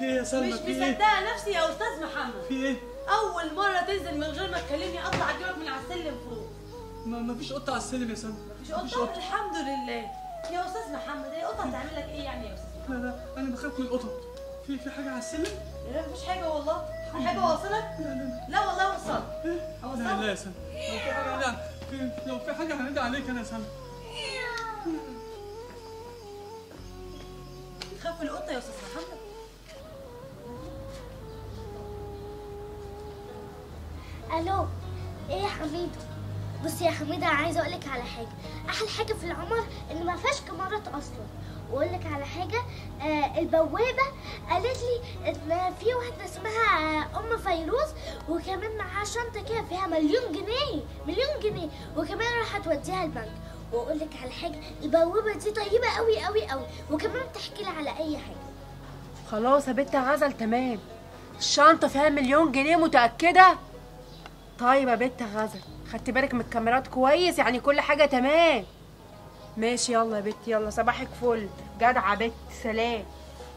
في ايه يا سلمى مش في ايه مصدقه نفسي يا استاذ محمد في ايه اول مره تنزل من غير ما تكلمني اطلع اجيبك من على السلم فوق ما ما فيش قطه على السلم يا سلمى مش قطه الحمد لله يا استاذ محمد هي قطه هتعمل لك ايه يعني يا استاذ لا لا انا بخاف من القطط في في حاجه على السلم لا مفيش حاجه والله حاجه اوصلك لا لا لا لا والله اوصلك إيه؟ لا أوصلك لا يا سلمى لو في حاجه هنادي في- لو في حاجه هنادي عليك انا يا سلمى تخاف من القطه يا استاذ محمد الو ايه يا حميد بصي يا حميدة انا عايزه اقول لك على حاجه احلى حاجه في العمر ان ما فيهاش كاميرات اصلا واقول لك على حاجه آه البوابه قالت لي ان في واحده اسمها آه ام فيروز وكمان معاها شنطه كده فيها مليون جنيه مليون جنيه وكمان راح توديها البنك واقول لك على حاجه البوابه دي طيبه قوي قوي قوي وكمان بتحكي لي على اي حاجه خلاص يا بنت غزل تمام الشنطة فيها مليون جنيه متأكدة طيب يا بنت غزل خدت بالك من الكاميرات كويس يعني كل حاجة تمام ماشي يلا يا بنت يلا صباحك فل جدعة بنت سلام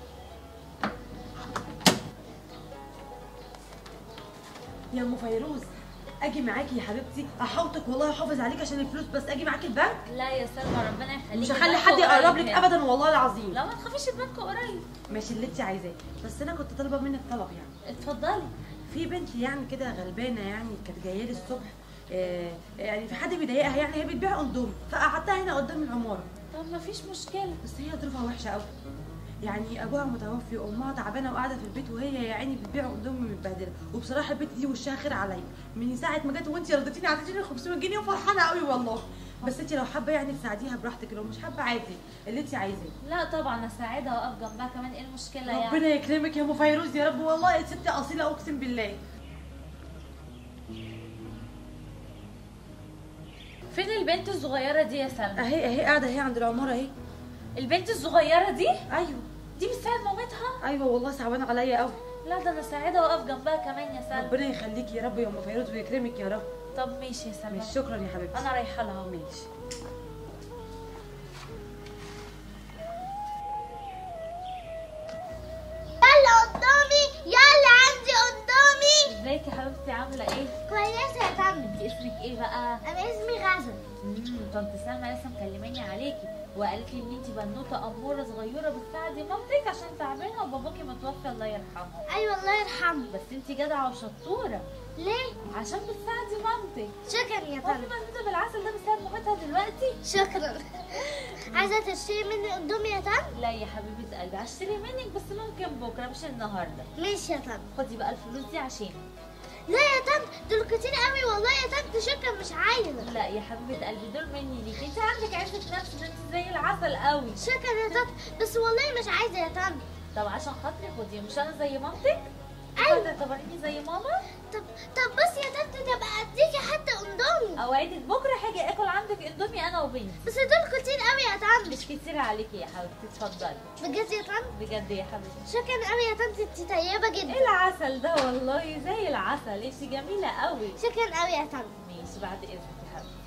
يا ام فيروز اجي معاكي يا حبيبتي احوطك والله احافظ عليك عشان الفلوس بس اجي معاكي البنك لا يا سلمى ربنا يخليكي مش هخلي البنك حد يقرب قريب لك هنا. ابدا والله العظيم لا ما تخافيش البنك قريب ماشي اللي انت عايزاه بس انا كنت طالبه منك طلب يعني اتفضلي في بنت يعني كده غلبانه يعني كانت جايه لي الصبح آه، يعني في حد بيضايقها يعني هي بتبيع اندومي فقعدتها هنا قدام العماره طب ما فيش مشكله بس هي ظروفها وحشه قوي يعني ابوها متوفي وامها تعبانه وقاعده في البيت وهي يا عيني بتبيع اندومي متبهدله وبصراحه البنت دي وشها خير عليا من ساعه ما جت وانت رضيتيني عطيتيني 500 جنيه وفرحانه قوي والله بس انت لو حابه يعني تساعديها براحتك لو مش حابه عادي اللي انت عايزاه لا طبعا اساعدها واقف جنبها كمان ايه المشكله يعني ربنا يكرمك يا ام فيروز يا رب والله ست اصيله اقسم بالله فين البنت الصغيره دي يا سلمى اهي اهي قاعده اهي عند العماره اهي البنت الصغيره دي ايوه دي بتساعد مامتها ايوه والله صعبانه عليا قوي لا ده انا اساعدها واقف جنبها كمان يا سلمى ربنا يخليكي يا رب يا ام فيروز ويكرمك يا رب طب ماشي يا سلمى ماشي شكرا يا حبيبتي انا رايحه لها اهو. ماشي يلا قدامي يلا عندي قدامي ازيك يا حبيبتي عامله ايه كويسه يا طنط انت اسمك ايه بقى انا اسمي غزل امم طنط سلمى لسه مكلماني عليكي وقالت لي ان انت بنوته اموره صغيره بتساعدي مامتك عشان تعبانه وباباكي متوفي الله يرحمه ايوه الله يرحمه بس انت جدعه وشطوره ليه عشان بتساعدي مامتك شكرا يا هو في طنط بنوته بالعسل ده بتساعد مامتها دلوقتي شكرا عايزه تشتري مني قدامي يا طنط لا يا حبيبه قلبي هشتري منك بس ممكن بكره مش النهارده ماشي يا طنط خدي بقى الفلوس دي عشان لا يا طنط دول كتير قوي والله يا طنط شكرا مش عايزه لا يا حبيبه قلبي دول مني ليكي انت عندك عزه نفس ده انت زي العسل قوي شكرا يا طنط بس والله مش عايزه يا طنط طب عشان خاطري خدي مش انا زي مامتك أيوة. تعتبريني زي ماما طب طب بصي يا طنط تبقى اديكي حتى قندومي اوعدك بكره هاجي اكل عندك اندومي انا وبنتي بس دول كتير قوي يا طنط مش كتير عليكي يا حبيبتي اتفضلي بجد يا طنط بجد يا حبيبتي شكرا قوي يا طنط انت طيبه ايه جدا العسل ده والله زي العسل انت جميله قوي شكرا قوي يا طنط ماشي بعد اذنك يا حبيبتي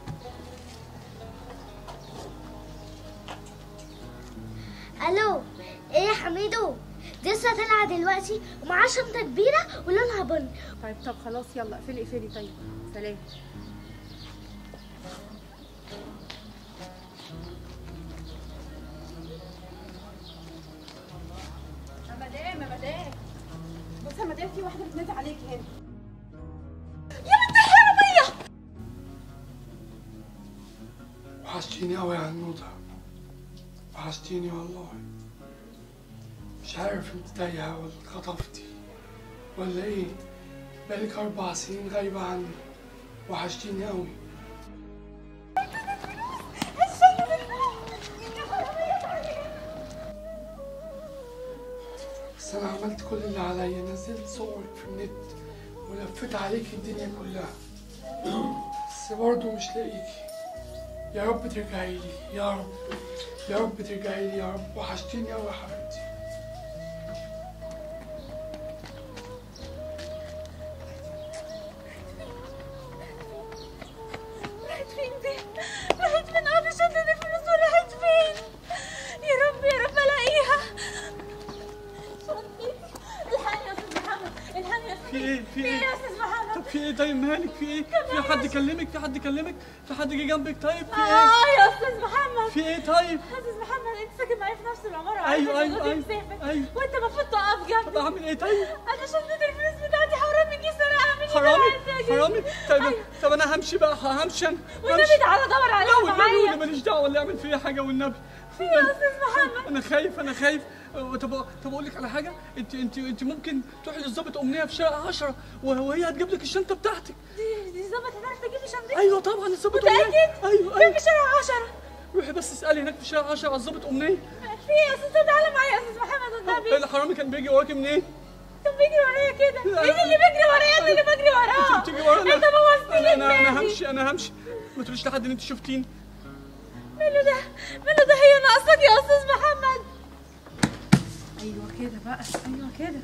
الو ايه يا حميدو دي لسه طالعه دلوقتي ومعاها شنطه كبيره ولونها بني طيب طب خلاص يلا اقفلي اقفلي طيب سلام يا مدام يا مدام بصي يا مدام في واحده بتنادي عليكي هنا وحشتيني قوي يا هنوده وحشتيني والله مش عارف انت تايهة ولا اتخطفتي ولا ايه بقالك اربع سنين غايبة عني وحشتيني قوي بس انا عملت كل اللي عليا نزلت صورك في النت ولفيت عليك الدنيا كلها بس برضه مش لاقيكي يا رب ترجعي لي يا رب يا رب ترجعي لي يا رب وحشتيني قوي يا حبيبتي راحت فين دي؟ راحت فين اه في شنطة الفلوس وراحت فين؟ يا رب يا رب الاقيها شنطتي في ايه طيب مالك في ايه في حد كلمك في حد كلمك في حد جه جنبك طيب في ايه اه يا استاذ محمد في ايه طيب استاذ محمد انت ساكن معايا في نفس العماره أيوة، وعارف أيوة، إن أيوة، جوزي مسافر. أيوة. وانت المفروض تقف طب جنبي اعمل ايه طيب انا شنطه الفلوس بتاعتي حرام يجي سرقها مني حرامي أنا عايزة أجيب. حرامي طيب طب انا همشي بقى همشي انا والنبي همشي. تعالى دور لا عليها والنبي معايا والنبي ماليش دعوه اللي يعمل فيا حاجه والنبي في يا استاذ محمد انا خايف انا خايف أه، طب طب اقول لك على حاجه انت انت انت ممكن تروحي للظابط امنيه في شارع 10 وهي هتجيب لك الشنطه بتاعتك دي دي ظبط هتعرف تجيب لي شنطتي ايوه طبعا الظابط متأكد؟ امنيه ايوه فين ايوه في شارع 10 روحي بس اسالي هناك في شارع 10 على الظابط امنيه في إيه يا استاذ طب تعالى معايا يا استاذ محمد والنبي الحرامي كان بيجي وراكي منين؟ كان بيجري ورايا كده لا. مين اللي بيجري ورايا انت اللي بجري وراه انت بتيجي ورانا انت بوظت انا لي انا انا دماغي. همشي انا همشي ما تقوليش لحد ان انت شفتيني ماله ده ماله ده هي ناقصاك يا استاذ محمد ايوه كده بقى ايوه كده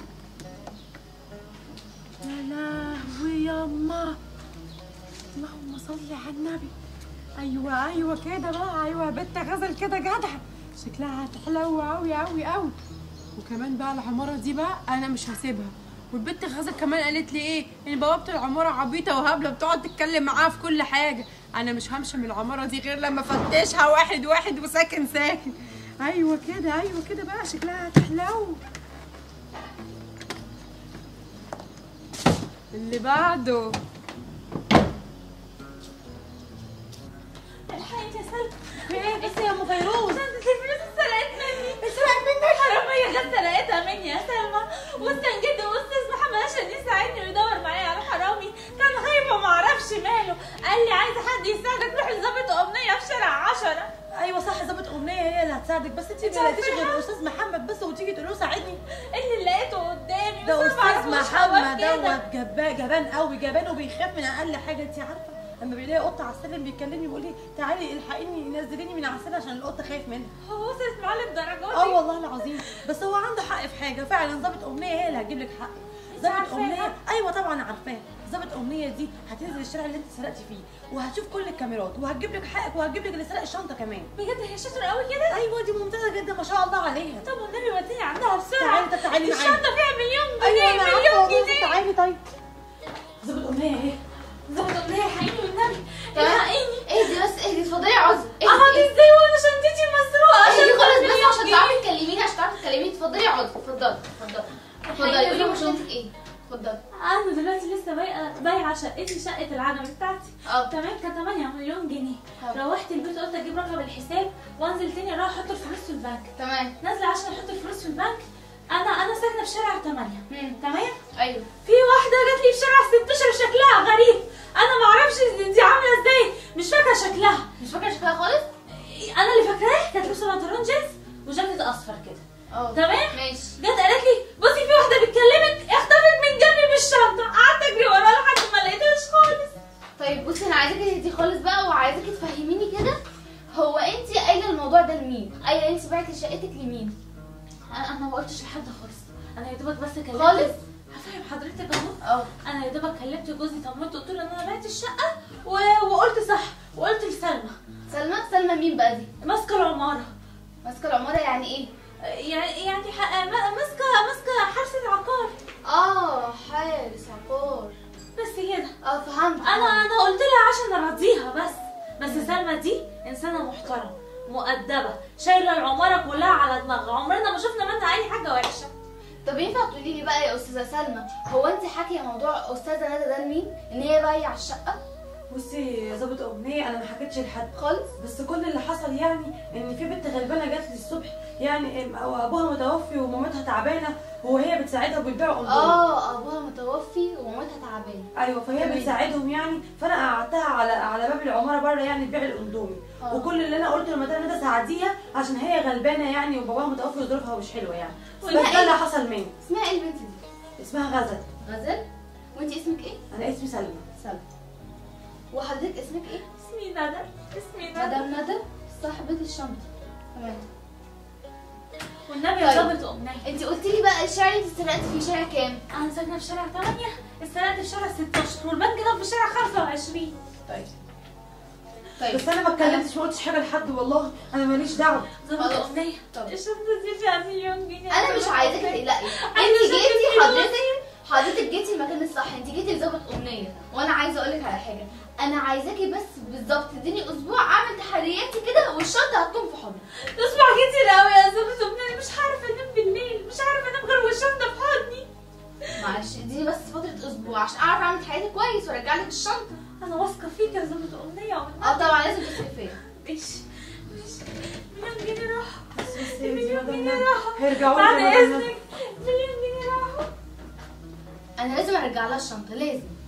يا لهوي ياما اللهم صل على النبي ايوه ايوه كده بقى ايوه يا بنت غزل كده جدعه شكلها هتحلو قوي قوي قوي وكمان بقى العماره دي بقى انا مش هسيبها والبنت غزل كمان قالت لي ايه ان بوابه العماره عبيطه وهبله بتقعد تتكلم معاها في كل حاجه انا مش همشي من العماره دي غير لما افتشها واحد واحد وساكن ساكن ايوه كده ايوه كده بقى شكلها هتحلو اللي بعده الحقيقة يا سلمى في ايه بس يا ام فيروز شنطة الفلوس اتسرقت مني اتسرقت منك حرامية جت سرقتها مني يا سلمى واستنجدت واستاذ محمد عشان يساعدني ويدور معايا على حرامي كان خايف وما اعرفش ماله قال لي عايزة حد يساعدك روح لظابط أمنية في شارع عشرة ايوه صح ظابط امنيه هي اللي هتساعدك بس انت ما لقيتيش غير الاستاذ محمد بس وتيجي تقولي له ساعدني اللي لقيته قدامي ده بس أنا استاذ معرفوش هو محمد كده. دوت جبان جبان قوي جبان وبيخاف من اقل حاجه انت عارفه لما بيلاقي قطه على السلم بيكلمني بيقول لي تعالي الحقيني نزليني من على السلم عشان القطه خايف منها هو وصلت معاه للدرجة اه دي والله العظيم بس هو عنده حق في حاجه فعلا ظابط امنيه هي اللي هتجيب لك حق ظابط عارفاها؟ امنيه ايوه طبعا عارفاها ظابط امنيه دي هتنزل الشارع اللي انت سرقتي فيه وهتشوف كل الكاميرات وهتجيب لك حقك وهتجيب لك اللي سرق الشنطه كمان بجد هي شاطرة قوي كده ايوه دي ممتازه جدا ما شاء الله عليها طب والنبي وديني عندها بسرعة تعالي طب تعالي معايا الشنطة فيها مليون ايوه جنيه انا عارفه مليون والله جنيه تعالي طيب ظابط امنيه اهي ظبط أمنية الحقيني والنبي الحقيني اهدي بس اهدي اتفضلي يا عزة اقعد ازاي وانا شنطتي مسروقة اهدي خالص بس مليون عشان جنيه. تعرفي تكلميني عشان تعرفي تكلميني اتفضلي يا عزة اتفضلي اتفضلي اتفضلي أيوة، قولي طبعاً. مشكلتك ايه اتفضلي انا دلوقتي لسه بايعه بايعه شقتي شقه العجمي بتاعتي اه تمام كانت 8 مليون جنيه اه. روحت البيت قلت اجيب رقم الحساب وانزل تاني اروح احط الفلوس في البنك تمام نازله عشان احط الفلوس في البنك انا انا ساكنه في شارع 8 مم. تمام ايوه في واحده جات لي في شارع 16 شكلها غريب انا ما اعرفش دي عامله ازاي مش فاكره شكلها مش فاكره شكلها خالص انا اللي فاكراه كانت لابسه بنطلون جينز وجاكيت اصفر كده اه تمام ماشي جت قالت لي بصي في واحده بتكلمك اختفت من جنبي بالشنطه قعدت اجري وراها لحد ما لقيتهاش خالص طيب بصي انا عايزاكي تهدي خالص بقى وعايزاكي تفهميني كده هو انت قايله الموضوع ده لمين؟ قايله انت بعتي شقتك لمين؟ انا أنا ما قلتش لحد خالص انا يا دوبك بس كلمت خالص؟ هفهم حضرتك اهو اه انا يا دوبك كلمت جوزي طمنته قلت له ان انا بعت الشقه و... وقلت صح وقلت لسلمى سلمى سلمى مين بقى دي؟ ماسكه العماره ماسكه العماره يعني ايه؟ يعني يعني ح- ما- ماسكه ماسكه حرس العقار اه حارس عقار بس كده اه فهمت انا انا قلت لها عشان ارضيها بس بس سلمى دي انسانه محترمه مؤدبه شايله العماره كلها على دماغها عمرنا ما شفنا منها اي حاجه وحشه طب ينفع تقولي لي بقى يا استاذه سلمى هو انت حاكيه موضوع استاذه ندى ده لمين؟ ان هي بايعه الشقه بصي يا ظابط امنيه انا ما حكيتش لحد خالص؟ بس كل اللي حصل يعني ان في بنت غلبانه جات لي الصبح يعني ام- أو ابوها متوفي ومامتها تعبانه وهي بتساعدها وبتبيع اندومي اه ابوها متوفي ومامتها تعبانه ايوه فهي تمام. بتساعدهم يعني فانا قعدتها على على باب العماره بره يعني تبيع الاندومي آه. وكل اللي انا قلته لمدام ندى ساعديها عشان هي غلبانه يعني وباباها متوفي وظروفها مش حلوه يعني بس ولا ده اللي حصل مني اسمها ايه البنت دي؟ اسمها غزل غزل وانت اسمك ايه؟ انا اسمي سلمى سلمى وحضرتك اسمك ايه؟ اسمي ندى اسمي ندى مدام ندى صاحبة الشنطة تمام والنبي يا طيب. ظابط امنيه انت قلت لي بقى الشارع اللي انت سرقتي فيه شارع كام؟ انا ساكنه في شارع 8 استلقت في شارع 16 والبنك ده في شارع 25 طيب طيب بس انا ما اتكلمتش ما قلتش حاجه لحد والله انا ماليش دعوه ظابط خلاص. امنيه طب. الشنطه دي فيها مليون جنيه انا مش عايزاكي تقلقي أنا انت شايفة جيتي فلوس. حضرتك حضرتك جيتي المكان الصح انت جيتي لظابط امنيه وانا عايزه اقول لك على حاجه انا عايزاكي بس بالظبط تديني اسبوع اعمل تحرياتي كده والشنطه هتكون في حضني اسبوع كتير قوي يا ظابط امنيه مش عارفه انام بالليل مش عارفه انام غير والشنطه في حضني معلش اديني بس فتره اسبوع عشان اعرف اعمل تحرياتي كويس وارجع لك الشنطه انا واثقه فيك يا ظابط امنيه ومن اه طبعا لازم تثقي فيا ماشي ماشي مليون جنيه راحوا بس يا مليون مدام جنيه نادية. راحوا هيرجعوا بعد لي يا مدام اذنك مليون جنيه راحوا انا لازم ارجع لها الشنطه لازم